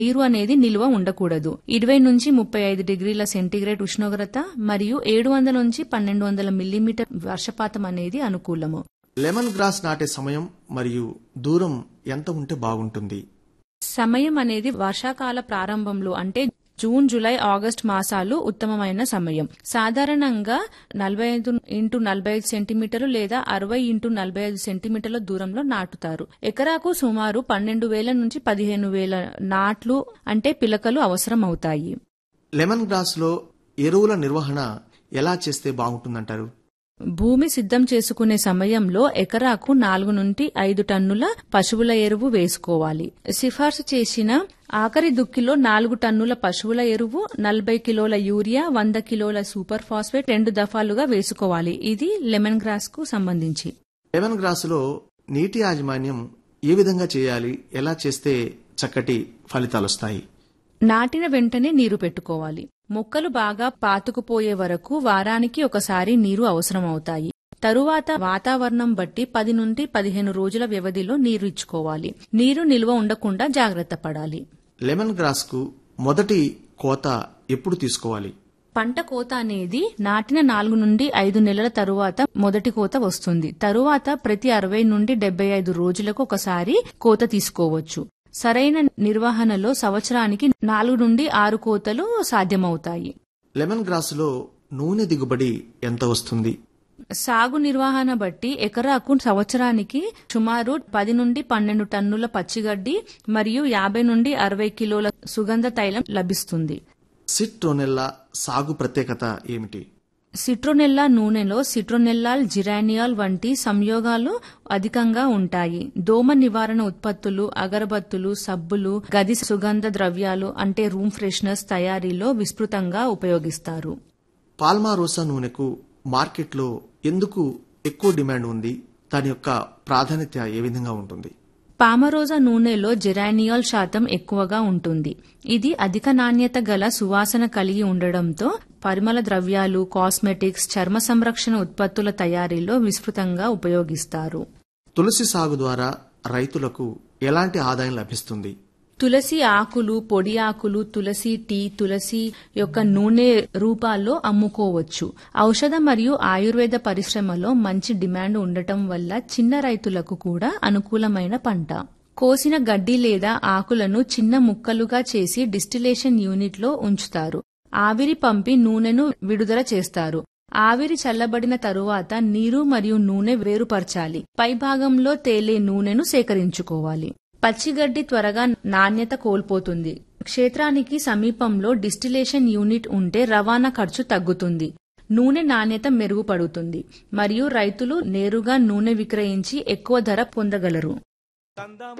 నీరు అనేది నిల్వ ఉండకూడదు ఇరవై నుంచి ముప్పై ఐదు డిగ్రీల సెంటీగ్రేడ్ ఉష్ణోగ్రత మరియు ఏడు వందల నుంచి పన్నెండు వందల మిల్లీమీటర్ వర్షపాతం అనేది అనుకూలము లెమన్ గ్రాస్ నాటే సమయం మరియు దూరం ఎంత ఉంటే బాగుంటుంది సమయం అనేది వర్షాకాల ప్రారంభంలో అంటే జూన్ జూలై ఆగస్ట్ మాసాలు ఉత్తమమైన సమయం సాధారణంగా నలభై ఐదు ఇంటూ నలభై ఐదు సెంటీమీటర్లు లేదా అరవై ఇంటూ నలభై ఐదు సెంటీమీటర్ల దూరంలో నాటుతారు ఎకరాకు సుమారు పన్నెండు వేల నుంచి పదిహేను వేల నాట్లు అంటే పిలకలు అవసరం అవుతాయి లెమన్ గ్రాస్ లో ఎరువుల నిర్వహణ ఎలా చేస్తే బాగుంటుందంటారు భూమి సిద్ధం చేసుకునే సమయంలో ఎకరాకు నాలుగు నుండి ఐదు టన్నుల పశువుల ఎరువు వేసుకోవాలి సిఫార్సు చేసిన ఆఖరి దుక్కిలో నాలుగు టన్నుల పశువుల ఎరువు నలభై కిలోల యూరియా వంద కిలోల సూపర్ ఫాస్ఫేట్ రెండు దఫాలుగా వేసుకోవాలి ఇది లెమన్ గ్రాస్ కు సంబంధించి లెమన్ గ్రాస్ లో నీటి యాజమాన్యం ఏ విధంగా చేయాలి ఎలా చేస్తే చక్కటి ఫలితాలొస్తాయి నాటిన వెంటనే నీరు పెట్టుకోవాలి మొక్కలు బాగా పాతుకుపోయే వరకు వారానికి ఒకసారి నీరు అవసరమవుతాయి తరువాత వాతావరణం బట్టి పది నుండి పదిహేను రోజుల వ్యవధిలో నీరు ఇచ్చుకోవాలి నీరు నిల్వ ఉండకుండా జాగ్రత్త పడాలి లెమన్ గ్రాస్ కు మొదటి కోత ఎప్పుడు తీసుకోవాలి పంట కోత అనేది నాటిన నాలుగు నుండి ఐదు నెలల తరువాత మొదటి కోత వస్తుంది తరువాత ప్రతి అరవై నుండి డెబ్బై ఐదు రోజులకు ఒకసారి కోత తీసుకోవచ్చు సరైన నిర్వహణలో సంవత్సరానికి నాలుగు నుండి ఆరు కోతలు సాధ్యమవుతాయి లెమన్ గ్రాస్ లో నూనె దిగుబడి ఎంత వస్తుంది సాగు నిర్వహణ బట్టి ఎకరాకు సంవత్సరానికి సుమారు పది నుండి పన్నెండు టన్నుల పచ్చిగడ్డి మరియు యాభై నుండి అరవై కిలోల సుగంధ తైలం లభిస్తుంది సిట్రోనెల్లా సాగు ప్రత్యేకత ఏమిటి సిట్రోనెల్లా నూనెలో సిట్రోనెల్లాల్ జిరానియాల్ వంటి సంయోగాలు అధికంగా ఉంటాయి దోమ నివారణ ఉత్పత్తులు అగరబత్తులు సబ్బులు గది సుగంధ ద్రవ్యాలు అంటే రూమ్ ఫ్రెషనర్స్ తయారీలో విస్తృతంగా ఉపయోగిస్తారు పాల్మారోసా నూనెకు మార్కెట్లో ఎందుకు ఎక్కువ డిమాండ్ ఉంది దాని యొక్క ప్రాధాన్యత ఏ విధంగా ఉంటుంది పామరోజా నూనెలో జెరానియాల్ శాతం ఎక్కువగా ఉంటుంది ఇది అధిక నాణ్యత గల సువాసన కలిగి ఉండడంతో పరిమళ ద్రవ్యాలు కాస్మెటిక్స్ చర్మ సంరక్షణ ఉత్పత్తుల తయారీలో విస్తృతంగా ఉపయోగిస్తారు తులసి సాగు ద్వారా రైతులకు ఎలాంటి ఆదాయం లభిస్తుంది తులసి ఆకులు పొడి ఆకులు తులసి టీ తులసి యొక్క నూనె రూపాల్లో అమ్ముకోవచ్చు ఔషధ మరియు ఆయుర్వేద పరిశ్రమలో మంచి డిమాండ్ ఉండటం వల్ల చిన్న రైతులకు కూడా అనుకూలమైన పంట కోసిన గడ్డి లేదా ఆకులను చిన్న ముక్కలుగా చేసి డిస్టిలేషన్ యూనిట్లో ఉంచుతారు ఆవిరి పంపి నూనెను విడుదల చేస్తారు ఆవిరి చల్లబడిన తరువాత నీరు మరియు నూనె వేరుపరచాలి పైభాగంలో తేలే నూనెను సేకరించుకోవాలి పచ్చిగడ్డి త్వరగా నాణ్యత కోల్పోతుంది క్షేత్రానికి సమీపంలో డిస్టిలేషన్ యూనిట్ ఉంటే రవాణా ఖర్చు తగ్గుతుంది నూనె నాణ్యత మెరుగుపడుతుంది మరియు రైతులు నేరుగా నూనె విక్రయించి ఎక్కువ ధర పొందగలరు